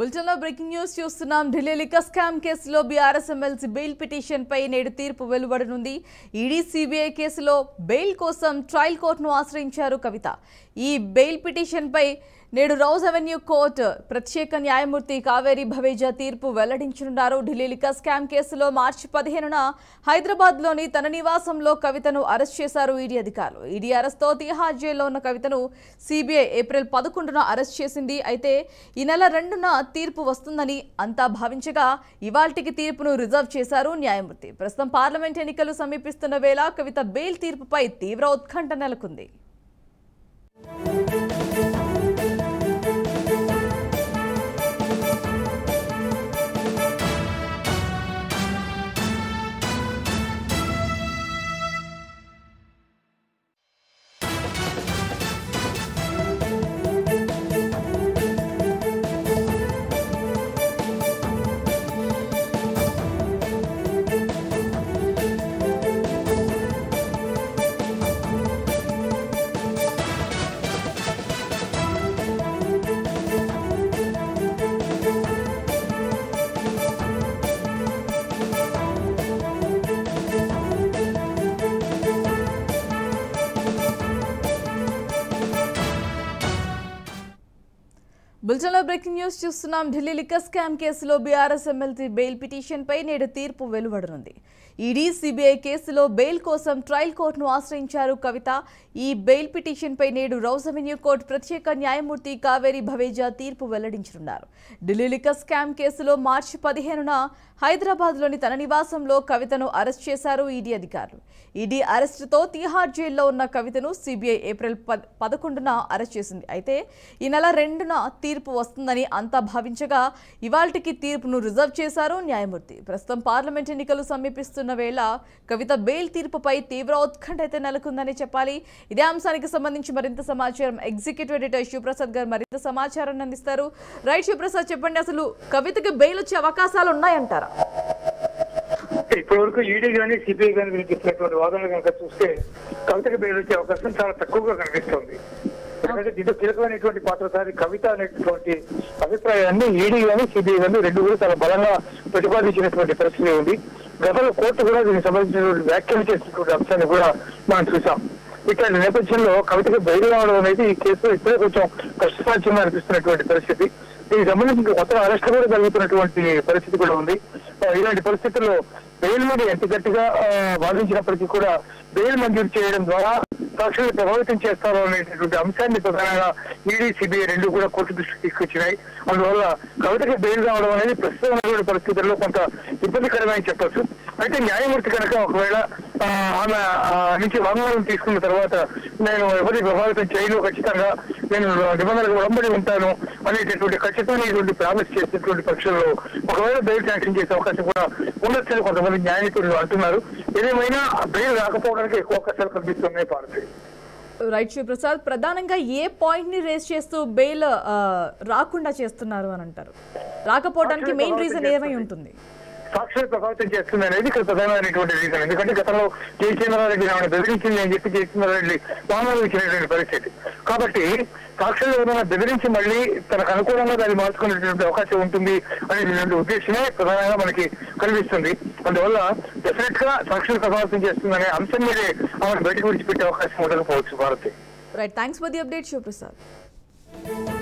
బులెటిన్లో breaking news చూస్తున్నాం Delhi liquor scam కేసులో బీఆర్ఎస్ ఎమ్మెల్సీ బెయిల్ పిటిషన్ పై నేడు తీర్పు వెలువడనుంది ఈడీ సిబిఐ కేసులో బెయిల్ కోసం ట్రయల్ కోర్టును ఆశ్రయించారు కవిత ఈ బెయిల్ పిటిషన్ పై నేడు రౌజ్ అవెన్యూ కోర్టు ప్రత్యేక న్యాయమూర్తి కావేరి భవేజా తీర్పు వెల్లడించనున్నారు ఢిల్లీ లిక్కర్ స్కామ్ కేసులో మార్చి పదిహేనున హైదరాబాద్లోని తన నివాసంలో కవితను అరెస్ట్ చేశారు ఈడీ అధికారులు ఈడీ అరెస్ట్తో తిహార్ జైల్లో ఉన్న కవితను సిబిఐ ఏప్రిల్ పదకొండున అరెస్ట్ చేసింది అయితే ఈ నెల రెండున తీర్పు వస్తుందని అంతా భావించగా ఇవాల్టికి తీర్పును రిజర్వ్ చేశారు న్యాయమూర్తి ప్రస్తుతం పార్లమెంట్ ఎన్నికలు సమీపిస్తున్న వేళ కవిత బెయిల్ తీర్పుపై తీవ్ర ఉత్కంఠ నెలకొంది బులెటిన్లో బ్రేకింగ్ న్యూస్ చూస్తున్నాం ఢిల్లీ లిక్కర్ స్కామ్ కేసులో బీఆర్ఎస్ ఎమ్మెల్సీ బెయిల్ పిటిషన్ పై నేడు తీర్పు వెలువడనుంది ఈడీ సిబిఐ కేసులో బెయిల్ కోసం ట్రయల్ కోర్టును ఆశ్రయించారు కవిత ఈ బెయిల్ పిటిషన్ పై నేడు రౌజ్ అవెన్యూ కోర్టు ప్రత్యేక న్యాయమూర్తి కావేరి భవేజా తీర్పు వెల్లడించనున్నారు ఢిల్లీ లిక్కర్ స్కామ్ కేసులో మార్చి పదిహేనున హైదరాబాద్లోని తన నివాసంలో కవితను అరెస్ట్ చేశారు ఈడీ అధికారులు ఈడీ అరెస్టుతో తిహార్ జైల్లో ఉన్న కవితను సిబిఐ ఏప్రిల్ పద్ పదకొండున అరెస్ట్ చేసింది అయితే ఈ నెల రెండున తీర్పు వస్తుందని అంతా భావించగా ఇవాల్టికి తీర్పును రిజర్వ్ చేశారు న్యాయమూర్తి ప్రస్తుతం పార్లమెంట్ ఎన్నికలు సమీపిస్తున్న వేళ కవిత బెయిల్ తీర్పుపై తీవ్ర ఉత్కంఠ అయితే నెలకొందని చెప్పాలి ఇదే అంశానికి సంబంధించి మరింత సమాచారం ఎగ్జిక్యూటివ్ ఎడిటర్ శివప్రసాద్ గారు మరింత సమాచారాన్ని అందిస్తారు రైట్ శివప్రసాద్ చెప్పండి అసలు కవితకి బెయిల్ వచ్చే అవకాశాలు ఉన్నాయంటారా ఇప్పటి వరకు ఈడీ కానీ సిబిఐ కానీ వినిపిస్తున్నటువంటి వాదనలు కనుక చూస్తే కవితకి బెయిల్ వచ్చే అవకాశం చాలా తక్కువగా కనిపిస్తుంది ఎందుకంటే దీంట్లో కీలకమైనటువంటి పాత్రధారి కవిత అనేటువంటి అభిప్రాయాన్ని ఈడీ కానీ సిబిఐ కానీ రెండు కూడా చాలా బలంగా ప్రతిపాదించినటువంటి పరిస్థితి ఉంది గతంలో కోర్టు కూడా దీనికి సంబంధించినటువంటి వ్యాఖ్యలు చేసినటువంటి అంశాన్ని కూడా మనం చూసాం ఇట్లాంటి నేపథ్యంలో కవితకి బయలు రావడం అనేది ఈ కేసులో ఇప్పుడే కొంచెం కష్టసాధ్యంగా అనిపిస్తున్నటువంటి పరిస్థితి దీనికి సంబంధించి ఇంకా కొత్త అరెస్ట్ కూడా జరుగుతున్నటువంటి పరిస్థితి కూడా ఉంది ఆ, ఇలాంటి పరిస్థితుల్లో బెయిల్ మీద ఎంత గట్టిగా ఆ, వాదించినప్పటికీ కూడా బెయిల్ మంజూరు చేయడం ద్వారా సాక్షులు ప్రభావితం చేస్తారు అనేటటువంటి అంశాన్ని ప్రధానంగా ఈడీ సిబిఐ రెండు కూడా కోర్టు దృష్టికి తీసుకొచ్చినాయి అందువల్ల కవితకి బెయిల్ రావడం అనేది ప్రస్తుతం ఉన్నటువంటి పరిస్థితుల్లో కొంత ఇబ్బందికరమని చెప్పొచ్చు అయితే న్యాయమూర్తి కనుక ఒకవేళ ఆ, ఆమె ఆ, నుంచి వాంగ్మూలం తీసుకున్న తర్వాత నేను ఎవరిని ప్రభావితం చేయను ఖచ్చితంగా నేను నిబంధనలకు ఉడంబడి ఉంటాను అనేటటువంటి ఖచ్చితమైనటువంటి ప్రామిస్ చేసినటువంటి పక్షంలో ఒకవేళ బెయిల్ శాంక్షన్ చేసే అవకాశం కూడా ఉండొచ్చని కొంతమంది న్యాయ నిపుణులు అంటున్నారు ఏదేమైనా బెయిల్ రాకపోవడానికి ఎక్కువ అవకాశాలు కనిపిస్తున్నాయి భారతి రైట్ శివప్రసాద్ ప్రధానంగా ఏ పాయింట్ ని రేస్ చేస్తూ బెయిల్ ఆ, రాకుండా చేస్తున్నారు అని అంటారు రాకపోవడానికి మెయిన్ రీజన్ ఏమై ఉంటుంది సాక్షులు ప్రభావితం చేస్తుంది అనేది ఇక్కడ ప్రధానమైనటువంటి రీజన్ ఎందుకంటే గతంలో జయచంద్రారెడ్డి ఆమెను బెదిరించింది అని చెప్పి జయచంద్రారెడ్డి వామనం ఇచ్చినటువంటి పరిస్థితి కాబట్టి సాక్షులు ఏమైనా బెదిరించి మళ్ళీ తనకు అనుకూలంగా దాన్ని మార్చుకునేటువంటి అవకాశం ఉంటుంది అనేటువంటి ఉద్దేశమే ప్రధానంగా మనకి కనిపిస్తుంది అందువల్ల డెఫినెట్ గా సాక్షులు ప్రభావితం చేస్తుందనే అంశం మీదే ఆమెను బయటకు విడిచిపెట్టే అవకాశం ఉండకపోవచ్చు Bharathi right thanks for the update Sivaprasad